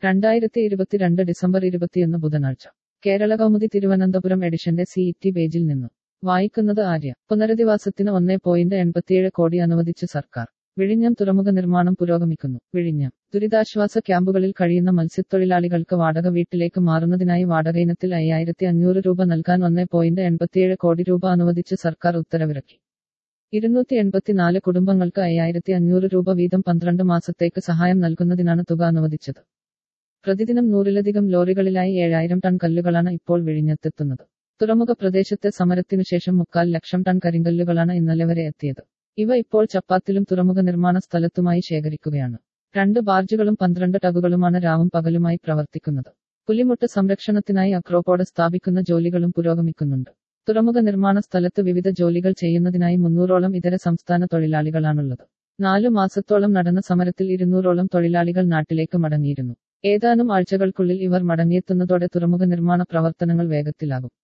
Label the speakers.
Speaker 1: രണ്ടായിരത്തി ഇരുപത്തിരണ്ട് ഡിസംബർ ഇരുപത്തിയൊന്ന് ബുധനാഴ്ച കേരള കൗമുദി തിരുവനന്തപുരം എഡിഷന്റെ സി ടി പേജിൽ നിന്നും വായിക്കുന്നത് ആര്യ പുനരധിവാസത്തിന് ഒന്നേ പോയിന്റ് എൺപത്തിയേഴ് കോടി അനുവദിച്ച് സർക്കാർ വിഴിഞ്ഞം തുറമുഖ നിർമ്മാണം പുരോഗമിക്കുന്നു വിഴിഞ്ഞം ദുരിതാശ്വാസ ക്യാമ്പുകളിൽ കഴിയുന്ന മത്സ്യത്തൊഴിലാളികൾക്ക് വാടക വീട്ടിലേക്ക് മാറുന്നതിനായി വാടക ഇനത്തിൽ അയ്യായിരത്തി അഞ്ഞൂറ് രൂപ നൽകാൻ ഒന്നേ പോയിന്റ് എൺപത്തിയേഴ് കോടി രൂപ അനുവദിച്ച് സർക്കാർ ഉത്തരവിറക്കി ഇരുന്നൂറ്റി എൺപത്തിനാല് കുടുംബങ്ങൾക്ക് അയ്യായിരത്തി അഞ്ഞൂറ് രൂപ വീതം പന്ത്രണ്ട് മാസത്തേക്ക് സഹായം നൽകുന്നതിനാണ് തുക അനുവദിച്ചത് പ്രതിദിനം നൂറിലധികം ലോറികളിലായി ഏഴായിരം ടൺ കല്ലുകളാണ് ഇപ്പോൾ വിഴിഞ്ഞത്തെത്തുന്നത് തുറമുഖ പ്രദേശത്തെ സമരത്തിനുശേഷം മുക്കാൽ ലക്ഷം ടൺ കരിങ്കല്ലുകളാണ് ഇന്നലെ വരെ എത്തിയത് ഇവ ഇപ്പോൾ ചപ്പാത്തിലും തുറമുഖ നിർമ്മാണ സ്ഥലത്തുമായി ശേഖരിക്കുകയാണ് രണ്ട് ബാർജുകളും പന്ത്രണ്ട് ടഗുകളുമാണ് രാവും പകലുമായി പ്രവർത്തിക്കുന്നത് പുലിമുട്ട് സംരക്ഷണത്തിനായി അക്രോപോഡ് സ്ഥാപിക്കുന്ന ജോലികളും പുരോഗമിക്കുന്നുണ്ട് തുറമുഖ നിർമ്മാണ സ്ഥലത്ത് വിവിധ ജോലികൾ ചെയ്യുന്നതിനായി മുന്നൂറോളം ഇതര സംസ്ഥാന തൊഴിലാളികളാണുള്ളത് നാലു മാസത്തോളം നടന്ന സമരത്തിൽ ഇരുന്നൂറോളം തൊഴിലാളികൾ നാട്ടിലേക്ക് മടങ്ങിയിരുന്നു ഏതാനും ആഴ്ചകൾക്കുള്ളിൽ ഇവർ മടങ്ങിയെത്തുന്നതോടെ തുറമുഖ നിർമ്മാണ പ്രവർത്തനങ്ങൾ വേഗത്തിലാകും